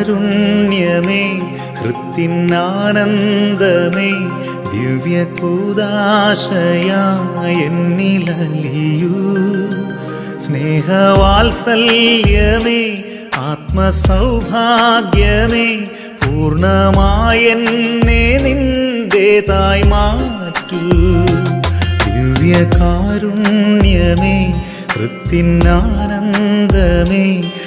ദിവ്യകാരുണ്യമേ ഹൃത്തിനാനന്ദമേ ദിവ്യകൂദാശയാന്നിലലിയൂ സ്നേഹവാത്സല്യമേ ആത്മസൗഭാഗ്യമേ പൂർണ്ണമായെന്നെ നിന്റേതായി മാറ്റൂ ദിവ്യകാരുണ്യമേ ഹൃത്തിനാനന്ദമേ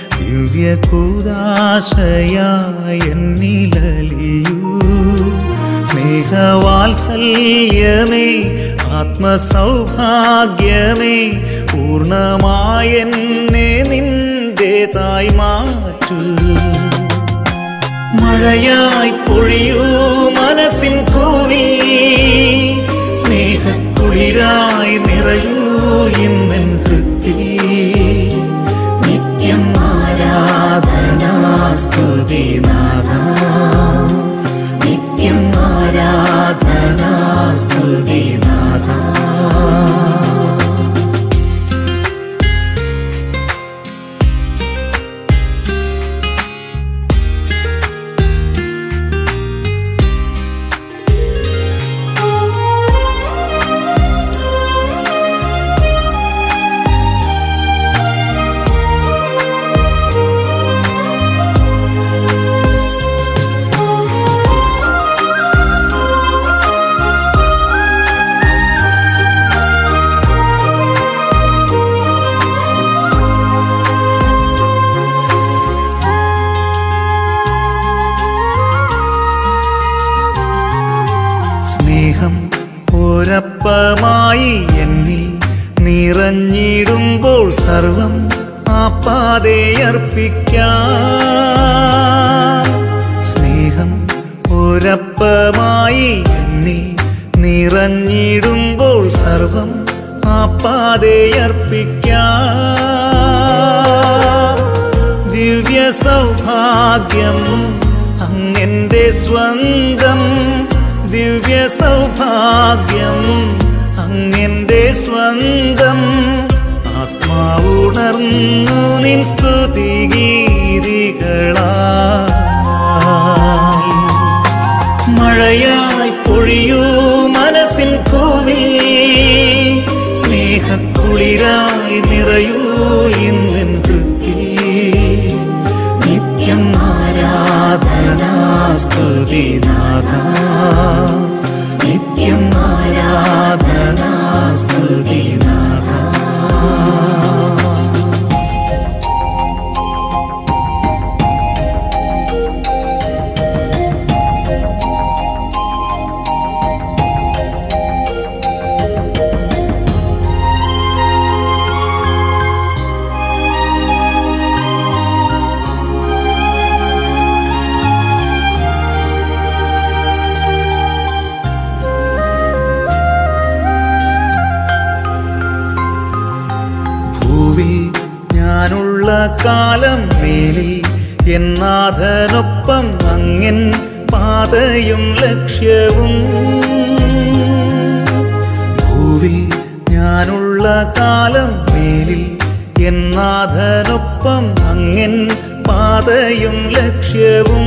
ദിവ്യകൂദാശയാന്നിലലിയൂ സ്നേഹവാത്സല്യമേ ആത്മസൗഭാഗ്യമേ പൂർണ്ണമായെന്നെ നിന്റേതായി മാറ്റൂ മഴയായി പൊഴിയൂ മനസ്സിൻ ഭൂമി സ്നേഹക്കുളിരായി നിറയൂ ഇന്നൻ ഹൃത്തിൽ നിത്യം ആരാധനാ സ്തുതി നാഥ നിത്യം ആരാധനാ സ്തുതി നാഥ സ്നേഹം ഒരപ്പമായി എന്നിൽ നിറഞ്ഞിടുമ്പോൾ സർവം ആപ്പാതെ അർപ്പിക്കാം സ്നേഹം ഒരപ്പമായി എന്നിൽ നിറഞ്ഞിടുമ്പോൾ സർവം ആപ്പാതെ അർപ്പിക്കാം ദിവ്യ സൗഭാഗ്യം അങ്ങെന്റെ സ്വന്തം ദിവ്യ സൗഭാഗ്യം അങ്ങെന്റെ സ്വന്തം ആത്മാവുണർന്നു നിൻ സ്തുതിഗീതികളായി മഴയായി പൊഴിയൂ മനസ്സിൻ ഭൂമി സ്നേഹക്കുളിരായി നിറയൂ ഇന്നൻ ഹൃത്തിൽ നിത്യം ആരാധനാ സ്തുതി നാഥ നിത്യം ആരാധനാ സ്തുതി നാഥ ഭൂവിൽ ഞാനുള്ള കാലം മേലിൽ എന്നാഥനൊപ്പം അങ്ങൻ പാതയും ലക്ഷ്യവും ഭൂവിൽ ഞാനുള്ള കാലം മേലിൽ എന്നാഥനൊപ്പം അങ്ങൻ പാതയും ലക്ഷ്യവും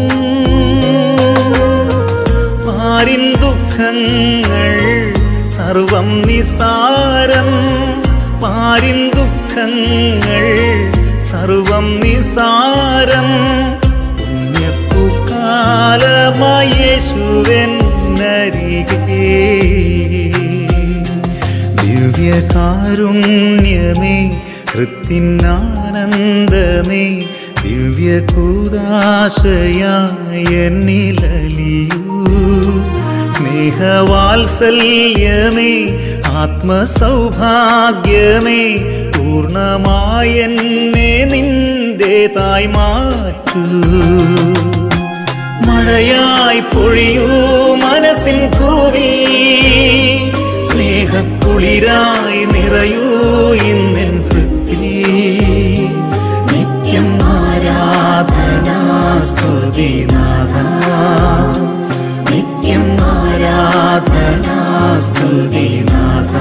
പാരിൻ ദുഃഖങ്ങൾ സർവം നിസാരം പാരിൻ ദുഃഖങ്ങൾ സർവം നിസാരം പുണ്യപ്പുക്കാലമയേശുവെന്നരികെ ദിവ്യകാരുണ്യമേ ഹൃത്തിനാനന്ദമേ ദിവ്യകൂദാശയാന്നിലലിയൂ സ്നേഹവാത്സല്യമേ ആത്മസൗഭാഗ്യമേ പൂർണ്ണമായെന്നെ നിന്റേതായി മാറ്റൂ മഴയായി പൊഴിയൂ മനസ്സിൻ ഭൂമി സ്നേഹക്കുളിരായി നിറയൂ ഇന്നൻ ഹൃത്തിൽ നിത്യം ആരാധനാ സ്തുതി നാഥ നിത്യം ആരാധനാ സ്തുതി നാഥ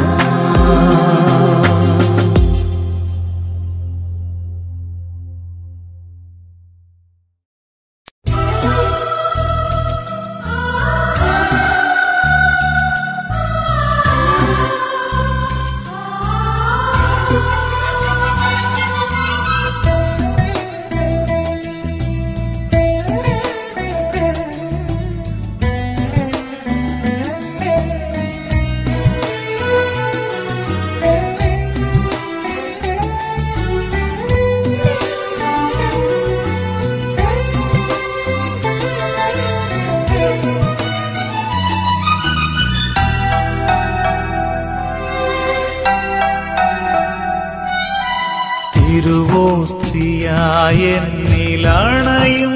എന്നിലണയും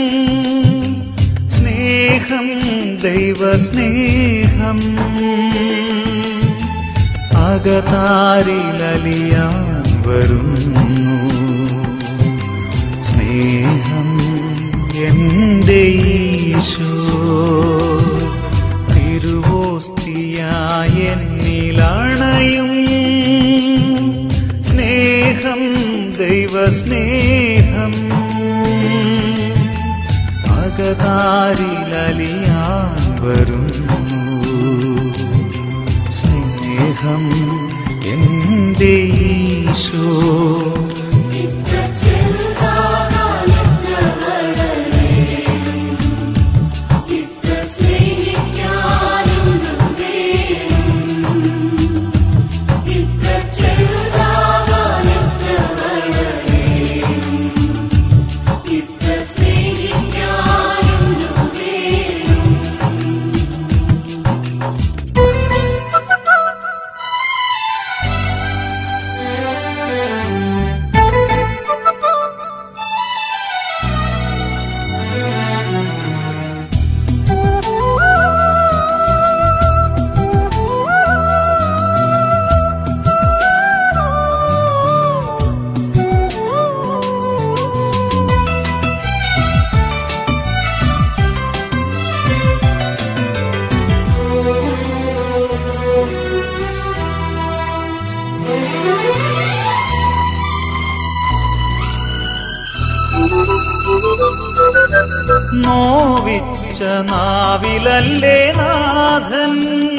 സ്നേഹം ദൈവസ്നേഹം അകതാരിലലിയാൻ വരുന്നു സ്നേഹം എൻ്റെ ഈശോ തിരുവോസ്തിയായ എന്നിലണയും സ്നേഹം ദൈവസ്നേഹം അകതാരിലലിയാൻ വരുന്നു സ്നേഹം എൻ്റെ ഈശോ നോവിച്ച നാവിലല്ലേ നാഥൻ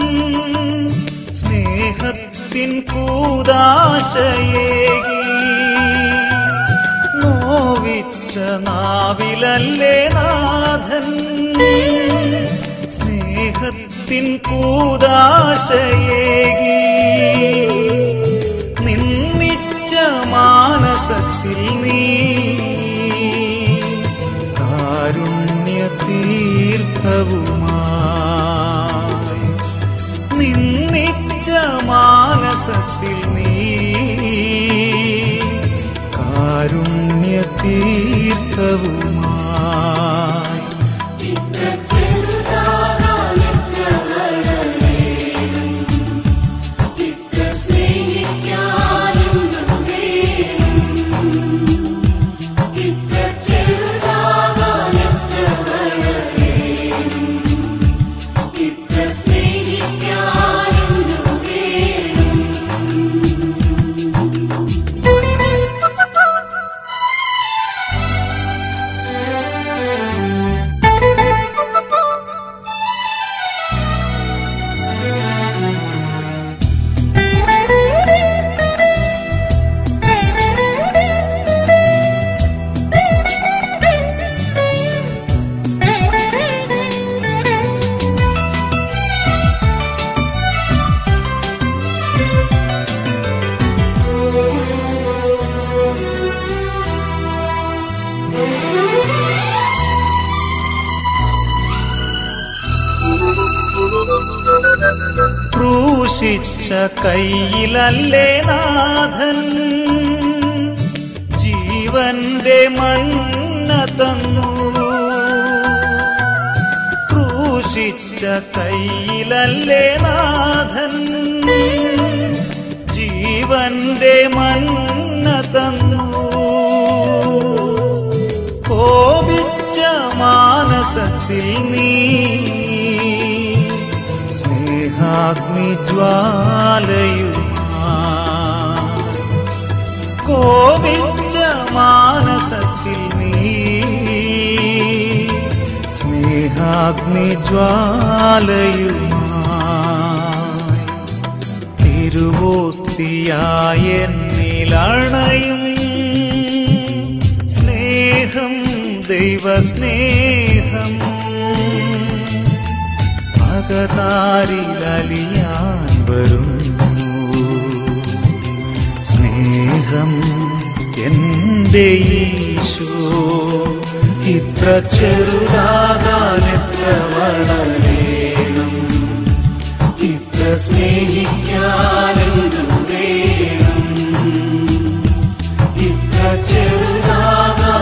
സ്നേഹത്തിൻ കൂതാശയേകി നോവിച്ച നാവിലല്ലേ നാഥൻ സ്നേഹത്തിൻ കൂതാശയേകി നിന്നിച്ച മാനസത്തിൽ നീ കാരുണ്യ തീർത്ഥവുമായി നിന്നിച്ച മാനസത്തിൽ നീ കാരുണ്യ തീർത്ഥവുമായി ക്രൂശിച്ച കയ്യിലല്ലേ നാഥൻ ജീവന്റെ മന്ന തന്നു ക്രൂശിച്ച കയ്യിലല്ലേ നാഥൻ ജീവന്റെ മന്ന തന്നു കോപിച്ച മാനസത്തിൽ നീ സ്നേഹാഗ്നി ജ്വാലയുമാ കോപിച്ച മാനസത്തിൽ നീ സ്നേഹാഗ്നി ജ്വാലയുമായി തിരുവോസ്തിയായ എന്നിലണയും സ്നേഹം ദൈവസ്നേഹം അകതാരിലലിയാൻ വരുന്നു സ്നേഹം എൻ്റെ ഈശോ ഇത്ര ചെറുതാകാൻ എത്ര വളരേണം ഇത്ര സ്നേഹിക്കാൻ എന്തു വേണം ഇത്ര ചെറുതാകാൻ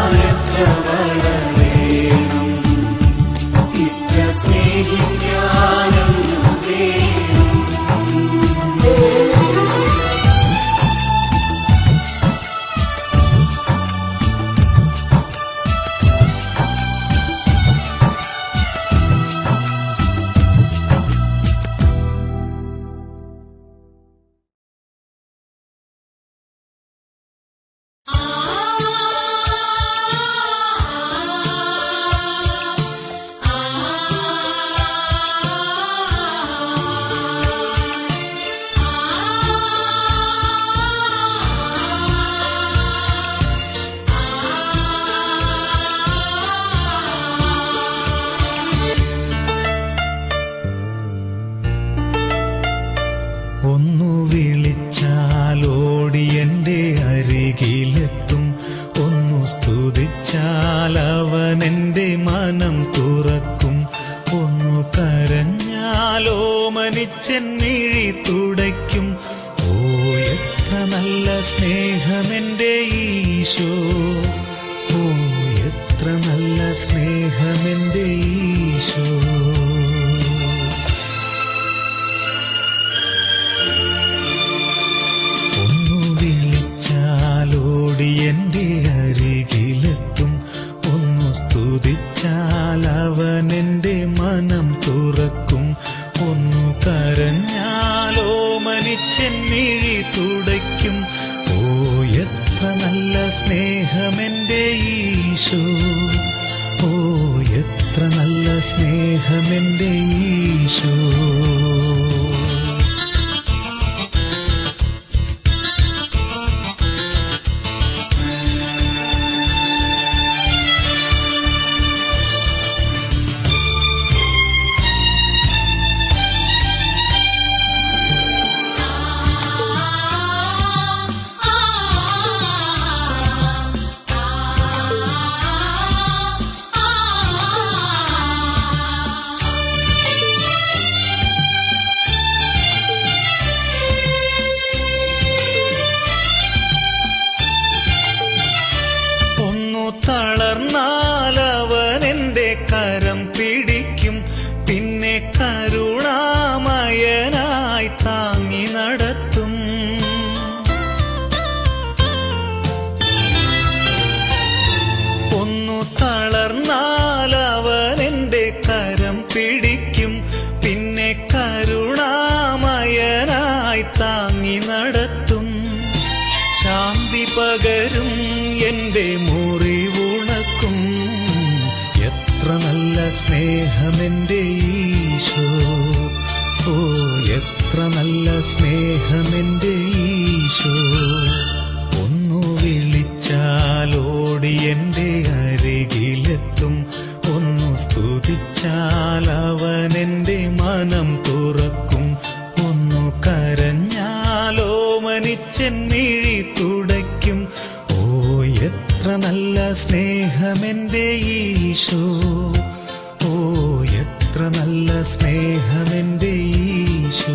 ഓമനിച്ചെന്നിഴി തുടയ്ക്കും ഓ എത്ര നല്ല സ്നേഹമെന്റെ ഈശോ ഓ എത്ര നല്ല സ്നേഹമെന്റെ ഈശോ ഒന്നു വിളിച്ചാലോടി എൻ്റെ അരികിലെത്തും ഒന്നു സ്തുതിച്ചാൽ അവൻ എൻ്റെ മനം തുറക്കും ഒന്നു കരഞ്ഞാലോ മനിച്ചെന്നിഴി തുടയ്ക്കും ഓ എത്ര നല്ല സ്നേഹമെന്റെ ഈശോ ഓ എത്ര നല്ല സ്നേഹമെന്റെ ഈശോ ഒന്നു തളർന്നാൽ അവൻ എന്റെ കരം പിടിക്കും പിന്നെ കരുണാമയനായി താങ്ങി നടത്തും ഒന്നു തളർന്നാൽ അവൻ എന്റെ കരം പിടിക്കും പിന്നെ കരുണാമയനായി താങ്ങി നടത്തും ശാന്തി പകരും എന്റെ മുറിവുണക്കും എത്ര നല്ല സ്നേഹമെന്റെ ഈശോ ഓ എത്ര നല്ല സ്നേഹമെന്റെ ഈശോ ഒന്നു വിളിച്ചാലോടി എൻ്റെ അരികിലെത്തും ഒന്നു സ്തുതിച്ചാൽ അവൻ എൻ്റെ മനം തുറക്കും ഒന്നു കരഞ്ഞാലോ മനിച്ചെന്നിഴി തുടയ്ക്കും ഓ എത്ര നല്ല സ്നേഹമെന്റെ ഈശോ ഓ എത്ര നല്ല സ്നേഹമെന്റെ ഈശോ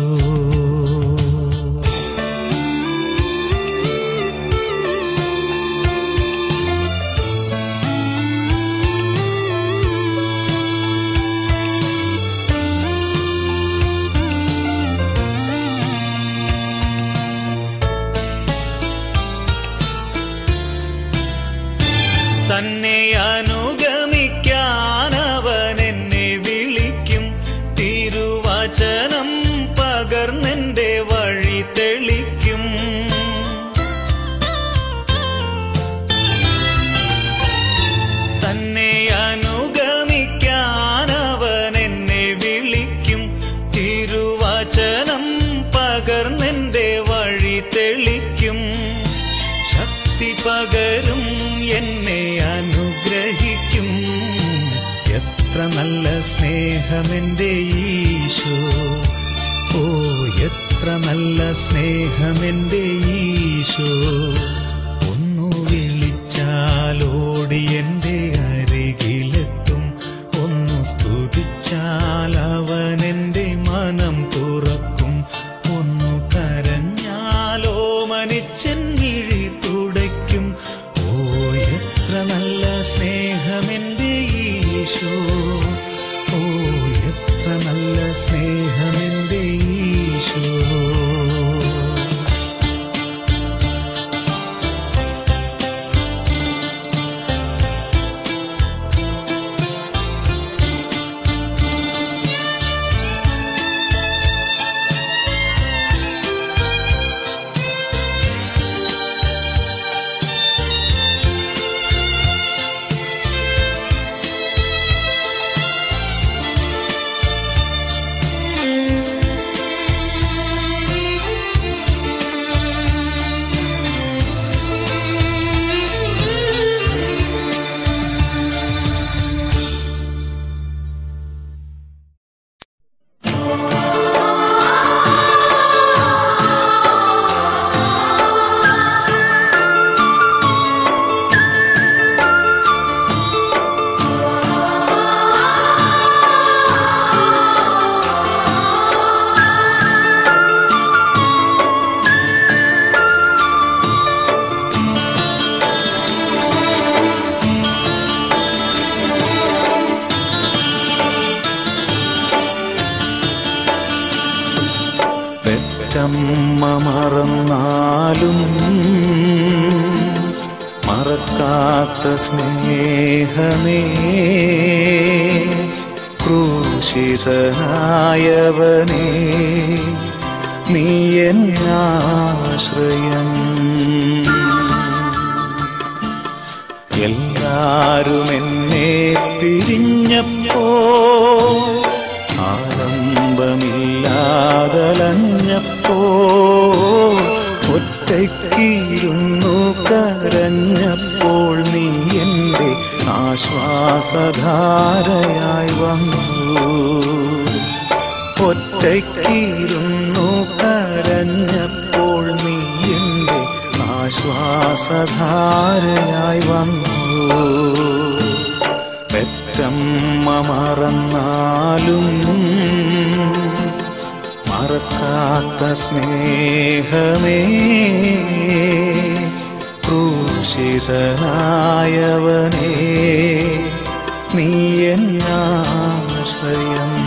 തന്നെ അനുഗമിക്കാൻ അവൻ എന്നെ വിളിക്കും തിരുവചനം പകർന്നെന്റെ വഴി തെളിക്കും തന്നെ അനുഗമിക്കാൻ അവൻ എന്നെ വിളിക്കും തിരുവചനം പകർന്നെന്റെ വഴി തെളിക്കും ശക്തി പകരും എന്നെ അനുഗ്രഹിക്കും എത്ര നല്ല സ്നേഹമെന്റെ ഈശോ ഓ എത്ര നല്ല സ്നേഹമെന്റെ ഈശോ ഒന്നു വിളിച്ചാലോടി എൻ്റെ അരികിലെത്തും ഒന്നു സ്തുതിച്ചാൽ അവൻ എൻ്റെ മനം തുറക്കും ഒന്നു കരഞ്ഞാലോ മനിച്ചെന്നിഴി തുടയ്ക്കും ഓ എത്ര നല്ല സ്നേഹമെന്റെ ഈശോ ഓ എത്ര നല്ല സ്നേഹമെന്റെ ഈശോ പെറ്റമ്മ മറന്നാലും മറക്കാത്ത സ്നേഹമേ ക്രൂശിതനായവനേ നീ എന്നാശ്രയം എല്ലാരും എന്നെ പിരിഞ്ഞപ്പോ ആലംബമില്ലാതലഞ്ഞപ്പോ ഒറ്റയ്ക്കിരുന്നു കരഞ്ഞപ്പോൾ നീ എൻ്റെ ആശ്വാസധാരയായി വന്നു ഒറ്റയ്ക്കിരുന്നു കരഞ്ഞപ്പോൾ നീ എൻ്റെ ആശ്വാസധാരയായി വന്നു പെറ്റമ്മ മറന്നാലും മറക്കാത്ത സ്നേഹമേ ക്രൂശിതനായവനേ നീ എന്നാശ്രയം